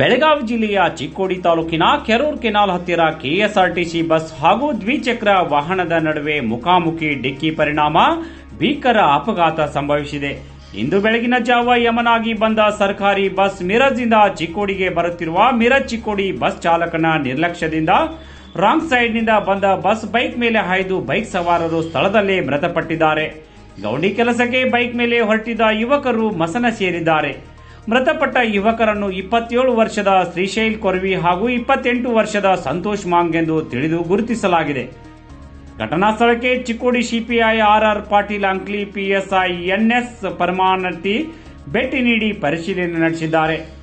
ಬೆಳಗಾವಿ ಜಿಲ್ಲೆಯ ಚಿಕ್ಕೋಡಿ ತಾಲೂಕಿನ ಕೆರೂರ್ ಕೆನಾಲ್ ಹತ್ತಿರ ಕೆಎಸ್ಆರ್ಟಿಸಿ ಬಸ್ ಹಾಗೂ ದ್ವಿಚಕ್ರ ವಾಹನದ ನಡುವೆ ಮುಖಾಮುಖಿ ಡಿಕ್ಕಿ ಪರಿಣಾಮ ಭೀಕರ ಅಪಘಾತ ಸಂಭವಿಸಿದೆ ಇಂದು ಬೆಳಗಿನ ಜಾವ ಯಮನಾಗಿ ಬಂದ ಸರ್ಕಾರಿ ಬಸ್ ಮಿರಜ್ನಿಂದ ಚಿಕ್ಕೋಡಿಗೆ ಬರುತ್ತಿರುವ ಮಿರಜ್ ಚಿಕ್ಕೋಡಿ ಬಸ್ ಚಾಲಕನ ನಿರ್ಲಕ್ಷ್ಯದಿಂದ ರಾಂಗ್ ಸೈಡ್ನಿಂದ ಬಂದ ಬಸ್ ಬೈಕ್ ಮೇಲೆ ಹಾಯ್ದು ಬೈಕ್ ಸವಾರರು ಸ್ಥಳದಲ್ಲೇ ಮೃತಪಟ್ಟಿದ್ದಾರೆ ಗೌಂಡಿ ಕೆಲಸಕ್ಕೆ ಬೈಕ್ ಮೇಲೆ ಹೊರಟಿದ್ದ ಯುವಕರು ಮಸನ ಸೇರಿದ್ದಾರೆ ಮೃತಪಟ್ಟ ಯುವಕರನ್ನು ಇಪ್ಪತ್ತೇಳು ವರ್ಷದ ಶ್ರೀಶೈಲ್ ಕೊರ್ವಿ ಹಾಗೂ ಇಪ್ಪತ್ತೆಂಟು ವರ್ಷದ ಸಂತೋಷ್ ಮಾಂಗ್ ಎಂದು ತಿಳಿದು ಗುರುತಿಸಲಾಗಿದೆ ಘಟನಾ ಸ್ಥಳಕ್ಕೆ Chikkodi CPI R R Patil Ankli PSI N S Paramanati ಭೇಟಿ ನೀಡಿ ಪರಿಶೀಲನೆ ನಡೆಸಿದ್ದಾರೆ